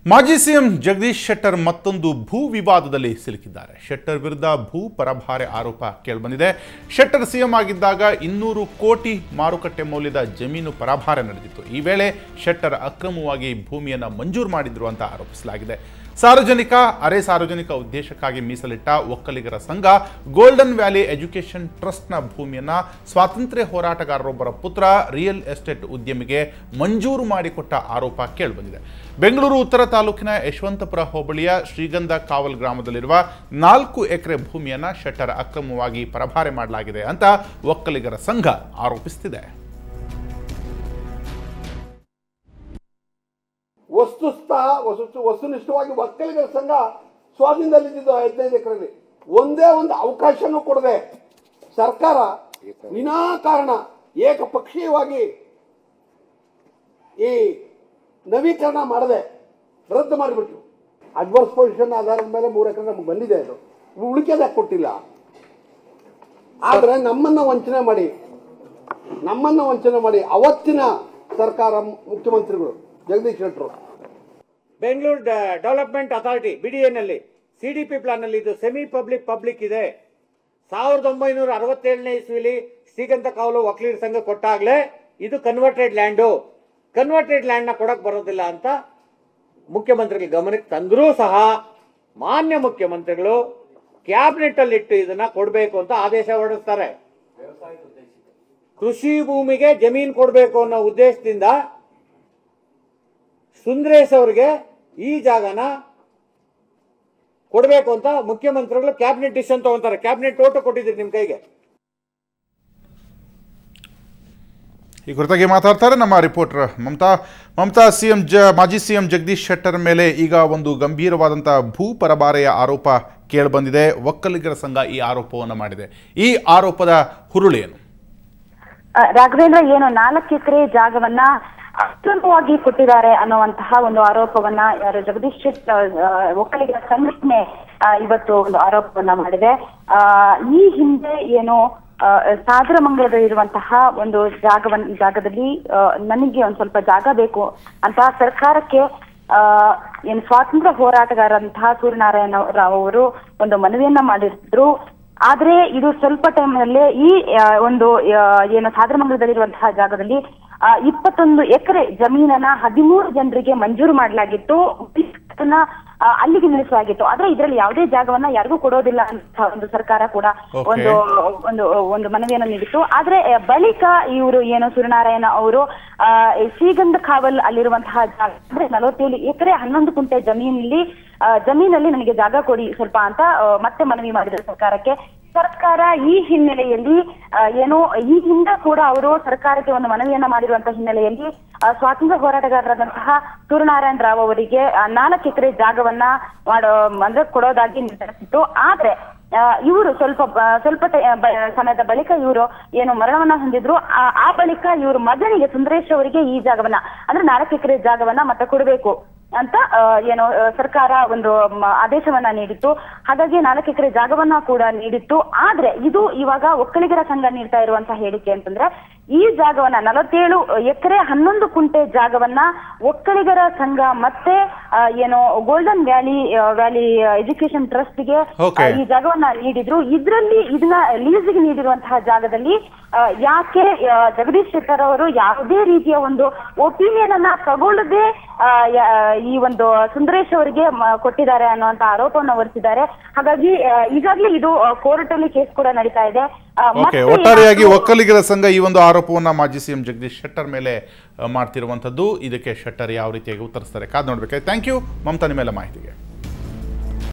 ಮಾಜಿ ಸಿಎಂ ಜಗದೀಶ್ ಶೆಟ್ಟರ್ ಮತ್ತೊಂದು ಭೂ ವಿವಾದದಲ್ಲಿ ಸಿಲುಕಿದ್ದಾರೆ ಶೆಟ್ಟರ್ ವಿರುದ್ಧ ಭೂ ಪರಭಾರೆ ಆರೋಪ ಕೇಳಿಬಂದಿದೆ ಶೆಟ್ಟರ್ ಸಿಎಂ ಆಗಿದ್ದಾಗ ಇನ್ನೂರು ಕೋಟಿ ಮಾರುಕಟ್ಟೆ ಮೌಲ್ಯದ ಜಮೀನು ಪರಭಾರೆ ನಡೆದಿತ್ತು ಈ ವೇಳೆ ಶೆಟ್ಟರ್ ಅಕ್ರಮವಾಗಿ ಭೂಮಿಯನ್ನು ಮಂಜೂರು ಮಾಡಿದ್ರು ಅಂತ ಆರೋಪಿಸಲಾಗಿದೆ ಸಾರ್ವಜನಿಕ ಅರೆ ಸಾರ್ವಜನಿಕ ಉದ್ದೇಶಕ್ಕಾಗಿ ಮೀಸಲಿಟ್ಟ ಒಕ್ಕಲಿಗರ ಸಂಘ ಗೋಲ್ಡನ್ ವ್ಯಾಲಿ ಎಜುಕೇಷನ್ ಟ್ರಸ್ಟ್ನ ಭೂಮಿಯನ್ನ ಸ್ವಾತಂತ್ರ್ಯ ಹೋರಾಟಗಾರರೊಬ್ಬರ ಪುತ್ರ ರಿಯಲ್ ಎಸ್ಟೇಟ್ ಉದ್ಯಮಿಗೆ ಮಂಜೂರು ಮಾಡಿಕೊಟ್ಟ ಆರೋಪ ಕೇಳಿಬಂದಿದೆ ಬೆಂಗಳೂರು ಉತ್ತರ ತಾಲೂಕಿನ ಯಶವಂತಪುರ ಹೋಬಳಿಯ ಶ್ರೀಗಂಧ ಕಾವಲ್ ಗ್ರಾಮದಲ್ಲಿರುವ ನಾಲ್ಕು ಎಕರೆ ಭೂಮಿಯನ್ನ ಶೆಟ್ಟರ್ ಅಕ್ರಮವಾಗಿ ಪರಭಾರೆ ಮಾಡಲಾಗಿದೆ ಅಂತ ಒಕ್ಕಲಿಗರ ಸಂಘ ಆರೋಪಿಸುತ್ತಿದೆ ವಸ್ತುಸ್ಥ ವಸ್ತು ವಸ್ತುನಿಷ್ಠವಾಗಿ ಒಕ್ಕಲಿಗರ ಸಂಘ ಸ್ವಾಧೀನದಲ್ಲಿದ್ದು ಹದಿನೈದು ಎಕರೆಯಲ್ಲಿ ಒಂದೇ ಒಂದು ಅವಕಾಶನೂ ಕೊಡದೆ ಸರ್ಕಾರ ವಿನಾಕಾರಣ ಏಕಪಕ್ಷೀಯವಾಗಿ ಈ ನವೀಕರಣ ಮಾಡದೆ ರದ್ದು ಮಾಡಿಬಿಟ್ರು ಅಡ್ವರ್ಸ್ ಪೊಸಿಷನ್ ಆಧಾರದ ಮೇಲೆ ಮೂರು ಎಕರೆ ನಮ್ಗೆ ಬಂದಿದೆ ಅದು ಉಳಿಕೆದ ಕೊಟ್ಟಿಲ್ಲ ಆದ್ರೆ ನಮ್ಮನ್ನ ವಂಚನೆ ಮಾಡಿ ನಮ್ಮನ್ನ ವಂಚನೆ ಮಾಡಿ ಅವತ್ತಿನ ಸರ್ಕಾರ ಮುಖ್ಯಮಂತ್ರಿಗಳು ಜಗದೀಶ್ ಶೆಟ್ಟರು Bengaluru development authority B D ಎನಲ್ಲಿ ಸಿ ಡಿ ಪಿ ಪ್ಲಾನ್ ಅಲ್ಲಿ ಇದು ಸೆಮಿ ಪಬ್ಲಿಕ್ ಪಬ್ಲಿಕ್ ಇದೆ ಸಾವಿರದ ಒಂಬೈನೂರ ಅರವತ್ತೇಳನೇ ಇಸ್ವಿಲಿ ಶ್ರೀಗಂಧ ಕಾವಲು ವಕೀಲರ ಸಂಘ ಕೊಟ್ಟಾಗ್ಲೇ ಇದು ಕನ್ವರ್ಟೆಡ್ ಲ್ಯಾಂಡು ಕನ್ವರ್ಟೆಡ್ ಲ್ಯಾಂಡ್ ನ ಕೊಡಕ್ ಬರೋದಿಲ್ಲ ಅಂತ ಮುಖ್ಯಮಂತ್ರಿಗಳ ಗಮನಕ್ಕೆ ತಂದರೂ ಸಹ ಮಾನ್ಯ ಮುಖ್ಯಮಂತ್ರಿಗಳು ಕ್ಯಾಬಿನೆಟ್ ಅಲ್ಲಿ ಇಟ್ಟು ಇದನ್ನ ಕೊಡಬೇಕು ಅಂತ ಆದೇಶ ಹೊರಡಿಸ್ತಾರೆ ಕೃಷಿ ಭೂಮಿಗೆ ಜಮೀನ್ ಕೊಡಬೇಕು ಅನ್ನೋ ಉದ್ದೇಶದಿಂದ ಸುಂದ್ರೇಶ್ ಅವರಿಗೆ ಈ ಜಾಗನ ಕೊಡಬೇಕು ಅಂತ ಮುಖ್ಯಮಂತ್ರಿಗಳು ಕ್ಯಾಬಿನೆಟ್ ಡಿಸಿಷನ್ ತಗೊಂತಾರೆ ಕ್ಯಾಬಿನೆಟ್ ಓಟು ಕೊಟ್ಟಿದ್ದೀರಿ ನಿಮ್ ಕೈಗೆ ಈ ಕುರಿತಾಗಿ ಮಾತಾಡ್ತಾರೆ ನಮ್ಮ ರಿಪೋರ್ಟರ್ ಮಮತಾ ಮಮತಾ ಸಿಎಂ ಜ ಮಾಜಿ ಸಿಎಂ ಜಗದೀಶ್ ಶೆಟ್ಟರ್ ಮೇಲೆ ಈಗ ಒಂದು ಗಂಭೀರವಾದಂಥ ಭೂ ಪರಭಾರೆಯ ಆರೋಪ ಕೇಳಿಬಂದಿದೆ ಒಕ್ಕಲಿಗರ ಸಂಘ ಈ ಆರೋಪವನ್ನು ಮಾಡಿದೆ ಈ ಆರೋಪದ ಹುರುಳೇನು ಆ, ರಾಘವೇಂದ್ರ ಏನು ನಾಲ್ಕು ಎಕರೆ ಜಾಗವನ್ನ ಅಕ್ರಮವಾಗಿ ಕೊಟ್ಟಿದ್ದಾರೆ ಅನ್ನುವಂತಹ ಒಂದು ಆರೋಪವನ್ನ ಯಾರು ಜಗದೀಶ್ ಶೆಟ್ ಆ, ಒಕ್ಕಲಿಗರ ಸಂಘಟನೆ ಆ, ಇವತ್ತು ಒಂದು ಆರೋಪವನ್ನ ಮಾಡಿದೆ ಆ, ಈ ಹಿಂದೆ ಏನು ಆ, ಸಾಗರಮಂಗಲದಲ್ಲಿ ಇರುವಂತಹ ಒಂದು ಜಾಗವನ್ನ ಜಾಗದಲ್ಲಿ ಆ, ನನಗೆ ಒಂದ್ ಸ್ವಲ್ಪ ಜಾಗ ಬೇಕು ಅಂತ ಸರ್ಕಾರಕ್ಕೆ ಆ ಏನು ಸ್ವಾತಂತ್ರ್ಯ ಹೋರಾಟಗಾರಂತಹ ಸೂರ್ಯನಾರಾಯಣ ರಾವ್ ಅವರು ಒಂದು ಮನವಿಯನ್ನ ಮಾಡಿದ್ರು ಆದ್ರೆ ಇದು ಸ್ವಲ್ಪ ಟೈಮ್ನಲ್ಲೇ ಈ ಆ, ಒಂದು ಆ, ಏನು ಸಾಗರಮಂಗಲದಲ್ಲಿರುವಂತಹ ಜಾಗದಲ್ಲಿ ಆ, ಇಪ್ಪತ್ತೊಂದು ಎಕರೆ ಜಮೀನನ್ನ ಹದಿಮೂರು ಜನರಿಗೆ ಮಂಜೂರು ಮಾಡಲಾಗಿತ್ತು ಅದನ್ನ ಆ, ಅಲ್ಲಿಗೆ ನಿಲ್ಲಿಸಲಾಗಿತ್ತು ಆದ್ರೆ ಇದರಲ್ಲಿ ಯಾವುದೇ ಜಾಗವನ್ನ ಯಾರಿಗೂ ಕೊಡೋದಿಲ್ಲ ಅಂತ ಒಂದು ಸರ್ಕಾರ ಕೂಡ Okay. ಒಂದು ಒಂದು ಒಂದು ಮನವಿಯನ್ನು ನೀಡಿತ್ತು ಆದ್ರೆ ಆ, ಬಳಿಕ ಇವರು ಏನು ಸೂರ್ಯನಾರಾಯಣ ಅವರು ಆ, ಈ ಶ್ರೀಗಂಧ ಕಾವಲ್ ಅಲ್ಲಿರುವಂತಹ ಜಾಗ ಅಂದ್ರೆ ನಲವತ್ತೇಳು ಎಕರೆ ಹನ್ನೊಂದು ಕುಂಟೆ ಜಮೀನಲ್ಲಿ ಆ, ಜಮೀನಲ್ಲಿ ನನಗೆ ಜಾಗ ಕೊಡಿ ಸ್ವಲ್ಪ ಅಂತ ಆ, ಮತ್ತೆ ಮನವಿ ಮಾಡಿದ್ರು ಸರ್ಕಾರಕ್ಕೆ ಸರ್ಕಾರ ಈ ಹಿನ್ನೆಲೆಯಲ್ಲಿ ಆ, ಏನು ಈ ಹಿಂದೆ ಕೂಡ ಅವರು ಸರ್ಕಾರಕ್ಕೆ ಒಂದು ಮನವಿಯನ್ನ ಮಾಡಿರುವಂತಹ ಹಿನ್ನೆಲೆಯಲ್ಲಿ ಆ, ಸ್ವಾತಂತ್ರ್ಯ ಹೋರಾಟಗಾರರಾದಂತಹ ಸೂರ್ಯನಾರಾಯಣ ರಾವ್ ಅವರಿಗೆ ಆ, ನಾಲ್ಕು ಎಕರೆ ಜಾಗವನ್ನ ಮಾಡೋ ಅಂದ್ರೆ ಕೊಡೋದಾಗಿ ನಿರ್ಧರಿಸಿತ್ತು ಆದ್ರೆ ಆ, ಇವರು ಸ್ವಲ್ಪ ಬ- ಸ್ವಲ್ಪ ಟೈ- ಬ- ಸಮಯದ ಬಳಿಕ ಇವರು ಏನು ಮರಣವನ್ನ ಹೊಂದಿದ್ರು ಆ- ಆ ಬಳಿಕ ಇವರು ಮಗನಿಗೆ ಸುಂದರೇಶ್ ಅವರಿಗೆ ಈ ಜಾಗವನ್ನ ಅಂದ್ರೆ ನಾಲ್ಕು ಎಕರೆ ಜಾಗವನ್ನ ಮತ್ತೆ ಕೊಡಬೇಕು ಅಂತ ಆ, ಏನು ಆ, ಸರ್ಕಾರ ಒಂದು ಮ- ಆದೇಶವನ್ನ ನೀಡಿತ್ತು ಹಾಗಾಗಿ ನಾಲ್ಕು ಎಕರೆ ಜಾಗವನ್ನ ಕೂಡ ನೀಡಿತ್ತು ಆದ್ರೆ ಇದು ಇವಾಗ ಒಕ್ಕಲಿಗರ ಸಂಘ ನೀಡ್ತಾ ಇರುವಂತಹ ಹೇಳಿಕೆ ಅಂತಂದ್ರೆ ಈ ಜಾಗವನ್ನ ನಲವತ್ತೇಳು ಎಕರೆ ಹನ್ನೊಂದು ಕುಂಟೆ ಜಾಗವನ್ನ ಒಕ್ಕಲಿಗರ ಸಂಘ ಮತ್ತೆ ಆ, ಏನು ಗೋಲ್ಡನ್ ವ್ಯಾಲಿ ಆ, ವ್ಯಾಲಿ ಎಜುಕೇಶನ್ ಟ್ರಸ್ಟ್ಗೆ Okay. ಈ ಜಾಗವನ್ನ ನೀಡಿದ್ರು ಇದ್ರಲ್ಲಿ ಇದನ್ನ ಲೀಸ್ಗೆ ನೀಡಿರುವಂತಹ ಜಾಗದಲ್ಲಿ ಆ, ಯಾಕೆ ಆ, ಜಗದೀಶ್ ಶೆಟ್ಟರ್ ಅವರು ಯಾವುದೇ ರೀತಿಯ ಒಂದು ಒಪಿನಿಯನ್ ಅನ್ನ ತಗೊಳ್ಳದೆ ಆ, ಯಾ- ಈ ಒಂದು ಸುಂದರೇಶ್ ಅವರಿಗೆ ಮ- ಕೊಟ್ಟಿದ್ದಾರೆ ಅನ್ನುವಂತ ಆರೋಪವನ್ನು ಹೊರಿಸಿದ್ದಾರೆ ಹಾಗಾಗಿ ಆ, ಈಗಾಗ್ಲೇ ಇದು ಕೋರ್ಟ್ ಅಲ್ಲಿ ಕೇಸ್ ಕೂಡ ನಡೀತಾ ಇದೆ ಆ, ಓಕೆ ಮತ್ತೆ ಒಟ್ಟಾರೆಯಾಗಿ ಏನಾದ್ರು- ಒಕ್ಕಲಿಗರ ಸಂಘ ಈ ಒಂದು ಆರೋಪವನ್ನು ಮಾಜಿ ಸಿಎಂ ಜಗದೀಶ್ ಶೆಟ್ಟರ್ ಮೇಲೆ ಆ, ಮಾಡ್ತಿರುವಂಥದ್ದು ಇದಕ್ಕೆ ಶೆಟ್ಟರ್ ಯಾವ ರೀತಿಯಾಗಿ ಉತ್ತರಿಸ್ತಾರೆ ಕಾದ್ ನೋಡ್ಬೇಕಾಯ್ತು ಥ್ಯಾಂಕ್ ಯು ಮಮತಾ ನಿಮ್ಮೆಲ್ಲ ಮಾಹಿತಿಗೆ